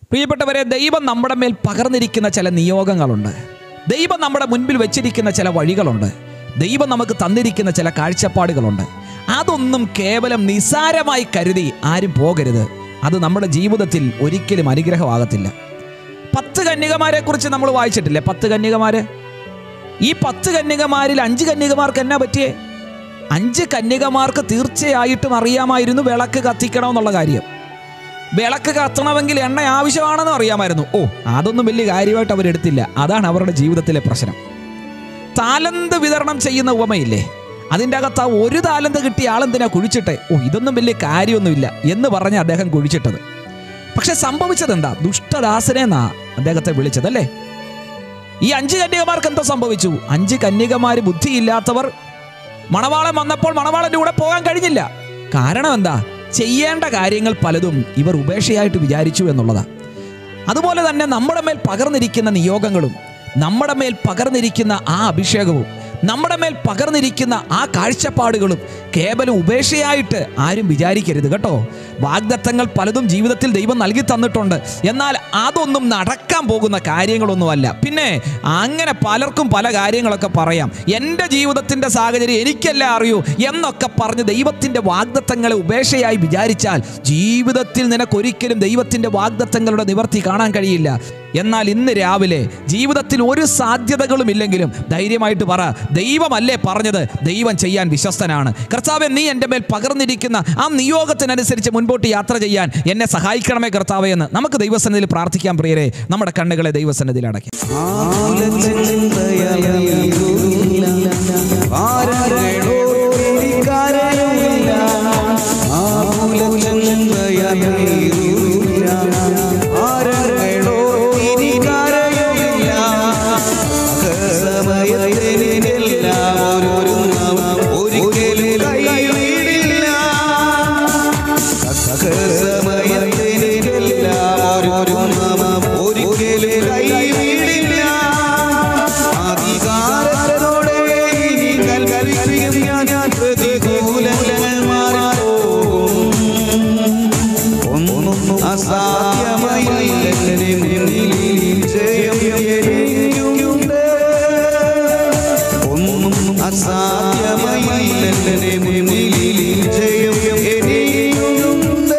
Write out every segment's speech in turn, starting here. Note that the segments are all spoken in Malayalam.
പ്രിയപ്പെട്ടവരെ ദൈവം നമ്മുടെ മേൽ പകർന്നിരിക്കുന്ന ചില നിയോഗങ്ങളുണ്ട് ദൈവം നമ്മുടെ മുൻപിൽ വെച്ചിരിക്കുന്ന ചില വഴികളുണ്ട് ദൈവം നമുക്ക് തന്നിരിക്കുന്ന ചില കാഴ്ചപ്പാടുകളുണ്ട് അതൊന്നും കേവലം നിസാരമായി കരുതി ആരും പോകരുത് അത് നമ്മുടെ ജീവിതത്തിൽ ഒരിക്കലും അനുഗ്രഹമാകത്തില്ല പത്ത് കന്യകമാരെ കുറിച്ച് നമ്മൾ വായിച്ചിട്ടില്ലേ പത്ത് കന്യകമാര് ഈ പത്ത് കന്യകമാരിൽ അഞ്ച് കന്യകമാർക്ക് എന്നാ പറ്റിയേ അഞ്ച് കന്യകമാർക്ക് തീർച്ചയായിട്ടും അറിയാമായിരുന്നു വിളക്ക് കത്തിക്കണമെന്നുള്ള കാര്യം വിളക്ക് കത്തണമെങ്കിൽ എണ്ണ ആവശ്യമാണെന്ന് അറിയാമായിരുന്നു ഓ അതൊന്നും വലിയ കാര്യമായിട്ട് അവരെടുത്തില്ല അതാണ് അവരുടെ ജീവിതത്തിലെ പ്രശ്നം താലന്ത് വിതരണം ചെയ്യുന്ന ഉപമയില്ലേ അതിൻ്റെ അകത്ത് ആ ഒരു താലന്ത് കിട്ടിയ ആളെന്തിനാ കുഴിച്ചിട്ടെ ഓ ഇതൊന്നും വലിയ കാര്യമൊന്നുമില്ല എന്ന് പറഞ്ഞ് അദ്ദേഹം കുഴിച്ചിട്ടത് പക്ഷെ സംഭവിച്ചത് എന്താ ദുഷ്ടദാസനെ എന്നാ അദ്ദേഹത്തെ വിളിച്ചതല്ലേ ഈ അഞ്ച് കന്യകമാർക്ക് എന്താ സംഭവിച്ചു അഞ്ച് കന്യകമാര് ബുദ്ധിയില്ലാത്തവർ മണവാളൻ വന്നപ്പോൾ മണവാളന്റെ കൂടെ പോകാൻ കഴിഞ്ഞില്ല കാരണം എന്താ ചെയ്യേണ്ട കാര്യങ്ങൾ പലതും ഇവർ ഉപേക്ഷയായിട്ട് വിചാരിച്ചു എന്നുള്ളതാ അതുപോലെ തന്നെ നമ്മുടെ മേൽ പകർന്നിരിക്കുന്ന നിയോഗങ്ങളും നമ്മുടെ മേൽ പകർന്നിരിക്കുന്ന ആ അഭിഷേകവും നമ്മുടെ മേൽ പകർന്നിരിക്കുന്ന ആ കാഴ്ചപ്പാടുകളും കേവലം ഉപേക്ഷയായിട്ട് ആരും വിചാരിക്കരുത് കേട്ടോ വാഗ്ദത്തങ്ങൾ പലതും ജീവിതത്തിൽ ദൈവം നൽകി തന്നിട്ടുണ്ട് എന്നാൽ അതൊന്നും നടക്കാൻ പോകുന്ന കാര്യങ്ങളൊന്നുമല്ല പിന്നെ അങ്ങനെ പലർക്കും പല കാര്യങ്ങളൊക്കെ പറയാം എൻ്റെ ജീവിതത്തിൻ്റെ സാഹചര്യം എനിക്കെല്ലാം അറിയൂ എന്നൊക്കെ പറഞ്ഞ് ദൈവത്തിൻ്റെ വാഗ്ദത്തങ്ങളെ ഉപേക്ഷയായി വിചാരിച്ചാൽ ജീവിതത്തിൽ നിനക്കൊരിക്കലും ദൈവത്തിൻ്റെ വാഗ്ദത്തങ്ങളുടെ നിവർത്തി കാണാൻ കഴിയില്ല എന്നാൽ ഇന്ന് രാവിലെ ജീവിതത്തിൽ ഒരു സാധ്യതകളും ഇല്ലെങ്കിലും ധൈര്യമായിട്ട് പറ ദൈവമല്ലേ പറഞ്ഞത് ദൈവം ചെയ്യാൻ വിശ്വസ്തനാണ് കർത്താവെ നീ എൻ്റെ മേൽ പകർന്നിരിക്കുന്ന ആ നിയോഗത്തിനനുസരിച്ച് മുൻപോട്ട് യാത്ര ചെയ്യാൻ എന്നെ സഹായിക്കണമേ കർത്താവേ എന്ന് നമുക്ക് ദൈവസന്നിധിയിൽ പ്രാർത്ഥിക്കാൻ പ്രിയരെ നമ്മുടെ കണ്ണുകളെ ദൈവസന്നിധിയിൽ അടയ്ക്കാം ഒരിക്കലും കൈവിടില്ല ഒരിക്കലും കൈവിടില്ല അധികാരത്തോടെ ഇനി കൽപ്പിക്കും ഞാൻ പ്രതികൂലങ്ങൾ മാറിപ്പോകും ഒന്നും അസാധ്യമായി എന്നെ മുന്നിൽ ജയം എനിക്കുണ്ട് ഒന്നും അസാധ്യമായി എന്നെ മുന്നിൽ ജയം എനിക്കുണ്ട്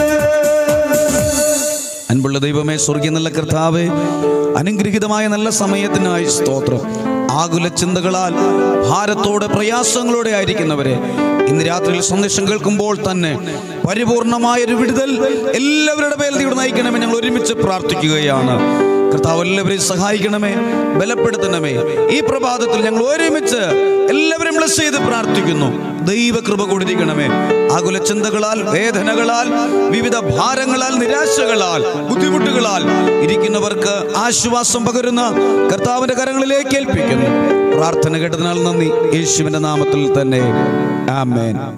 അൻപുള്ള ദൈവമേ സ്വർഗീയ നല്ല കർത്താവേ അനുഗ്രഹീതമായ നല്ല സമയത്തിനായി സ്തോത്രം ആകുല ചിന്തകളാൽ ഭാരത്തോടെ പ്രയാസങ്ങളോടെ ആയിരിക്കുന്നവരെ ഇന്ന് രാത്രിയിൽ സന്ദേശം കേൾക്കുമ്പോൾ തന്നെ പരിപൂർണമായ ഒരു വിടുതൽ എല്ലാവരുടെ പേരിൽ ഇവിടെ നയിക്കണമേ ഞങ്ങൾ ഒരുമിച്ച് പ്രാർത്ഥിക്കുകയാണ് കർത്താവ് എല്ലാവരെയും സഹായിക്കണമേ ബലപ്പെടുത്തണമേ ഈ പ്രഭാതത്തിൽ ഞങ്ങൾ ഒരുമിച്ച് എല്ലാവരും ബ്ലസ് ചെയ്ത് പ്രാർത്ഥിക്കുന്നു ദൈവകൃപ കൊടുത്തിരിക്കണമേ ആകുല ചിന്തകളാൽ വേദനകളാൽ വിവിധ ഭാരങ്ങളാൽ നിരാശകളാൽ ബുദ്ധിമുട്ടുകളാൽ ഇരിക്കുന്നവർക്ക് ആശ്വാസം പകരുന്ന കർത്താവിന്റെ കരങ്ങളിലേക്ക് ഏൽപ്പിക്കുന്നു പ്രാർത്ഥന കേട്ടതിനാൽ നന്ദി യേശുവിന്റെ നാമത്തിൽ തന്നെ ആമേൻ